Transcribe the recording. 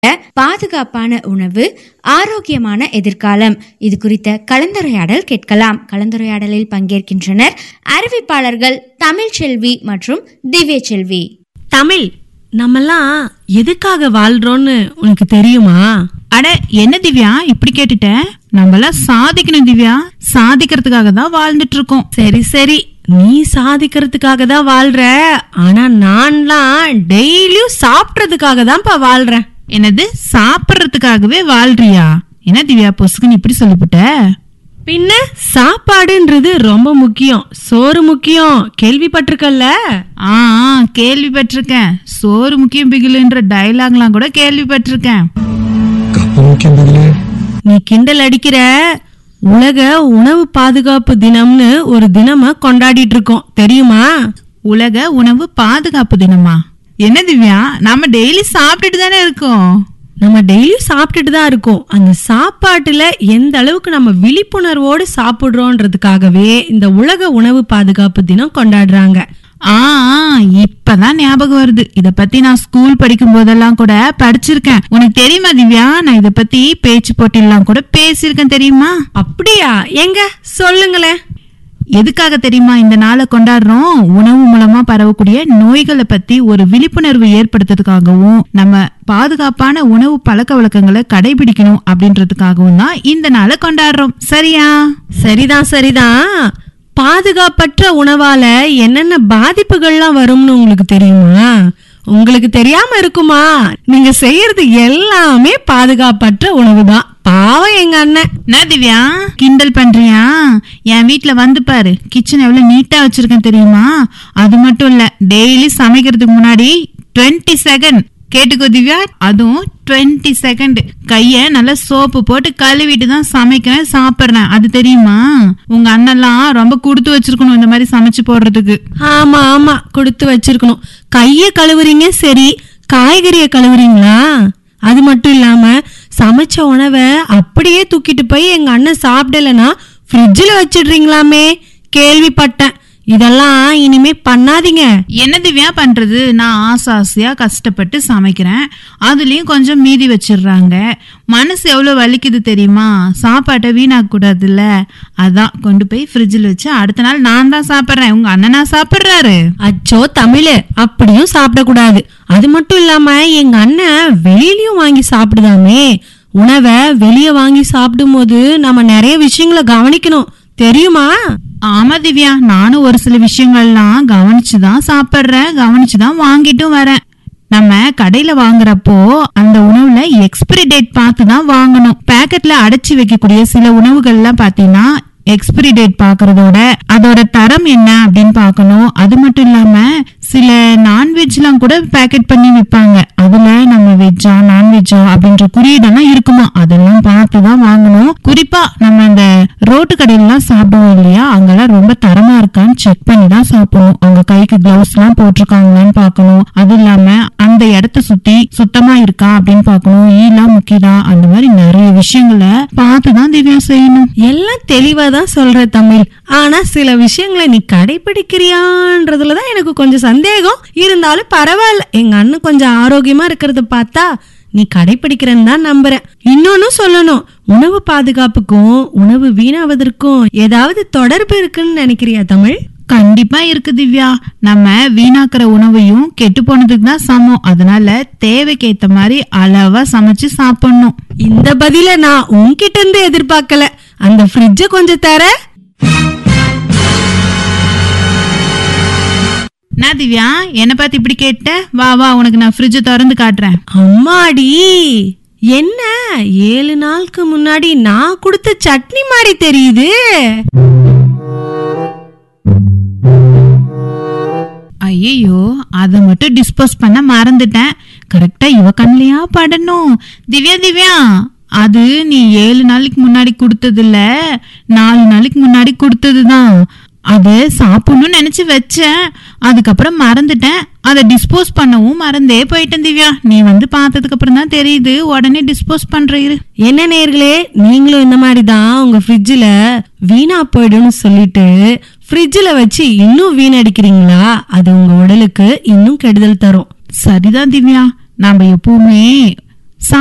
பாதுகாப்பான உணவு ஆரோக்கியமான எதிர்காலம் இது குறித்த கலந்துரையாடல் கேட்கலாம் கலந்துரையாடலில் பங்கேற்கின்றனர் அறிவிப்பாளர்கள் தமிழ்ச்செல்வி மற்றும் திவ்யச்செல்வி தமிழ் நம்மெல்லாம் எதுக்காக வாழ்றோம்னு உனக்கு தெரியுமா அட என்ன திவ்யா இப்படி கேட்டுட்ட நம்மளாம் சாதிக்கணும் திவ்யா சாதிக்கிறதுக்காக தான் வாழ்ந்துட்டு இருக்கோம் சரி சரி நீ சாதிக்கிறதுக்காக தான் வாழ்ற ஆனா நான்லாம் டெய்லியும் சாப்பிட்றதுக்காக தான்ப்பா வாழ்றேன் என்னது சாப்பிட்றதுக்காகவே வாழ்றியா என்ன திவ்யா பொசுக்குன்னு இப்படி சொல்லிவிட்ட பின்ன சாப்பாடுன்றது ரொம்ப முக்கியம் சோறு முக்கியம் கேள்விப்பட்டிருக்கல்ல ஆ ஆ, கேள்விப்பட்டிருக்கேன் சோறு முக்கியம் பிகிலுன்ற டயலாக்லாம் கூட கேள்விப்பட்டிருக்கேன் கப்ப முக்கியம் பதிலே நீ கிண்டல் அடிக்கிற உலக உணவு பாதுகாப்பு தினம்னு ஒரு தினமா கொண்டாடிட்டு இருக்கோம் தெரியுமா உலக உணவு பாதுகாப்பு தினமா என்ன திவ்யா நாம டெய்லி சாப்பிட்டுட்டு தானே இருக்கோம் நம்ம டெய்லியும் சாப்பிட்டுட்டு தான் இருக்கோம் அந்த சாப்பாட்டுல எந்த அளவுக்கு நம்ம விழிப்புணர்வோடு சாப்பிடுறோன்றதுக்காகவே இந்த உலக உணவு பாதுகாப்பு தினம் கொண்டாடுறாங்க ஆ ஆ, இப்பதான் ஞாபகம் வருது இத பத்தி நான் ஸ்கூல் படிக்கும் போதெல்லாம் கூட படிச்சிருக்கேன் உனக்கு தெரியுமா திவ்யா நான் இத பத்தி பேச்சு போட்டிலாம் கூட பேசியிருக்கேன் தெரியுமா அப்படியா எங்க சொல்லுங்களேன் எதுக்காக தெரியுமா இந்த நாளை கொண்டாடுறோம் உணவு மூலமா பரவக்கூடிய நோய்களை பத்தி ஒரு விழிப்புணர்வு ஏற்படுத்துறதுக்காகவும் நம்ம பாதுகாப்பான உணவு பழக்க வழக்கங்களை கடைபிடிக்கணும் அப்படின்றதுக்காகவும் தான் இந்த நாளை கொண்டாடுறோம் சரியா சரிதான் சரிதான் பாதுகாப்பற்ற உணவால என்னென்ன பாதிப்புகள்லாம் வரும்னு உங்களுக்கு தெரியுமா உங்களுக்கு தெரியாம இருக்குமா நீங்க செய்யறது எல்லாமே பாதுகாப்பற்ற உணவு தான் பாவம் எங்க அண்ணன் என்ன திவ்யா கிண்டல் பண்றியா என் வீட்ல வந்து பாரு கிச்சன் எவ்வளவு நீட்டா வச்சிருக்கேன் தெரியுமா அது மட்டும் இல்ல டெய்லி சமைக்கிறதுக்கு முன்னாடி 20 செகண்ட் கேட்டுக்கோ திவ்யா அதுவும் 20 செகண்ட் கைய நல்லா சோப்பு போட்டு கழுவிட்டு தான் சமைக்கிறேன் சாப்பிடுறேன் அது தெரியுமா உங்க அண்ணெல்லாம் ரொம்ப கொடுத்து வச்சிருக்கணும் இந்த மாதிரி சமைச்சு போடுறதுக்கு ஆமா ஆமா கொடுத்து வச்சிருக்கணும் கைய கழுவுறீங்க சரி காய்கறிய கழுவுறீங்களா அது மட்டும் இல்லாம சமைச்ச உணவை அப்படியே தூக்கிட்டு போய் எங்க அண்ணன் சாப்பிடலனா ஃப்ரிட்ஜில் வச்சிடுறீங்களாமே கேள்விப்பட்டேன் இதெல்லாம் இனிமே பண்ணாதீங்க என்ன திவ்யா பண்றது நான் ஆசை ஆசையா கஷ்டப்பட்டு சமைக்கிறேன் அதுலயும் கொஞ்சம் மீதி வச்சிடுறாங்க மனசு எவ்வளவு வலிக்குது தெரியுமா சாப்பாட்டை வீணாக்க கூடாதுல்ல அதான் கொண்டு போய் ஃப்ரிட்ஜில் வச்சு அடுத்த நாள் நான் தான் சாப்பிட்றேன் உங்க அண்ணனா சாப்பிட்றாரு அச்சோ தமிழ் அப்படியும் சாப்பிடக்கூடாது அது மட்டும் இல்லாம எங்க அண்ணன் வெளியிலயும் வாங்கி சாப்பிடுதாமே உணவை வெளியே வாங்கி சாப்பிடும்போது நம்ம நிறைய விஷயங்களை கவனிக்கணும் தெரியுமா ஆமா திவ்யா நானும் ஒரு சில விஷயங்கள்லாம் கவனிச்சுதான் சாப்பிட்றேன் கவனிச்சுதான் வாங்கிட்டும் வரேன் நம்ம கடையில வாங்குறப்போ அந்த உணவுல எக்ஸ்பிரி டேட் பார்த்து தான் வாங்கணும் பேக்கெட்ல அடைச்சி வைக்கக்கூடிய சில உணவுகள்லாம் பாத்தீங்கன்னா எக்ஸ்பிரி டேட் பாக்குறதோட அதோட தரம் என்ன அப்படின்னு பார்க்கணும் அது மட்டும் இல்லாம சில நான்வெஜ்லாம் கூட பேக்கெட் பண்ணி விற்பாங்க அதுல நம்ம வெஜ்ஜா நான்வெஜ்ஜா அப்படின்ற குறியீடெல்லாம் இருக்குமா அதெல்லாம் பார்த்து தான் வாங்கணும் குறிப்பா நம்ம இந்த ரோட்டு கடையிலலாம் சாப்பிடுவோம் இல்லையா அங்கெல்லாம் ரொம்ப தரமா இருக்கான்னு செக் பண்ணி தான் சாப்பிடணும் அவங்க கைக்கு கிளவுஸ் எல்லாம் போட்டிருக்காங்களான்னு பார்க்கணும் அது இல்லாம அந்த இடத்த சுத்தி சுத்தமா இருக்கா அப்படின்னு பார்க்கணும் ஈலாம் முக்கியதா அந்த மாதிரி நிறைய விஷயங்களை பார்த்து தான் திவ்யா செய்யணும் எல்லாம் தெளிவா தான் சொல்ற தமிழ் ஆனா சில விஷயங்களை நீ கடைபிடிக்கிறியான்றதுல தான் எனக்கு கொஞ்சம் சந்தேகம் இருந்தாலும் பரவாயில்ல எங்க அண்ணன் கொஞ்சம் ஆரோக்கியமா இருக்கிறத பார்த்தா நீ கடைபிடிக்கிறன்னு தான் நம்புறேன் இன்னொன்னு சொல்லணும் உணவு பாதுகாப்புக்கும் உணவு வீணாவதற்கும் ஏதாவது தொடர்பு இருக்குன்னு நினைக்கிறியா தமிழ் கண்டிப்பா இருக்கு திவ்யா நம்ம வீணாக்குற உணவையும் கெட்டு போனதுக்கு தான் சமம் அதனால தேவைக்கு ஏத்த மாதிரி அளவா சமைச்சு சாப்பிடணும் இந்த பதில நான் உன்கிட்ட இருந்து எதிர்பார்க்கல அந்த ஃப்ரிட்ஜ கொஞ்சம் தர நான் திவ்யா என்ன பார்த்து இப்படி கேட்ட வா வா உனக்கு நான் ஃப்ரிட்ஜை திறந்து காட்டுறேன் அம்மாடி என்ன ஏழு நாளுக்கு முன்னாடி நான் கொடுத்த சட்னி மாதிரி தெரியுது ஐயோ அதை மட்டும் டிஸ்போஸ் பண்ண மறந்துட்டேன் கரெக்டா இவ கண்லையா படணும் திவ்யா திவ்யா அது நீ ஏழு நாளைக்கு முன்னாடி கொடுத்தது இல்ல நாலு நாளைக்கு முன்னாடி கொடுத்தது தான் அது சாப்பிடணும்னு நினைச்சு வச்சேன் அதுக்கப்புறம் மறந்துட்டேன் அதை டிஸ்போஸ் பண்ணவும் மறந்தே போயிட்டேன் திவ்யா நீ வந்து பார்த்ததுக்கு அப்புறம் தான் தெரியுது உடனே டிஸ்போஸ் பண்ற இரு என்ன நேர்களே நீங்களும் இந்த மாதிரி தான் உங்க ஃப்ரிட்ஜில் வீணா போயிடும்னு சொல்லிட்டு ஃப்ரிட்ஜில் வச்சு இன்னும் வீணடிக்கிறீங்களா அது உங்க உடலுக்கு இன்னும் கெடுதல் தரும் சரிதான் திவ்யா நாம எப்பவுமே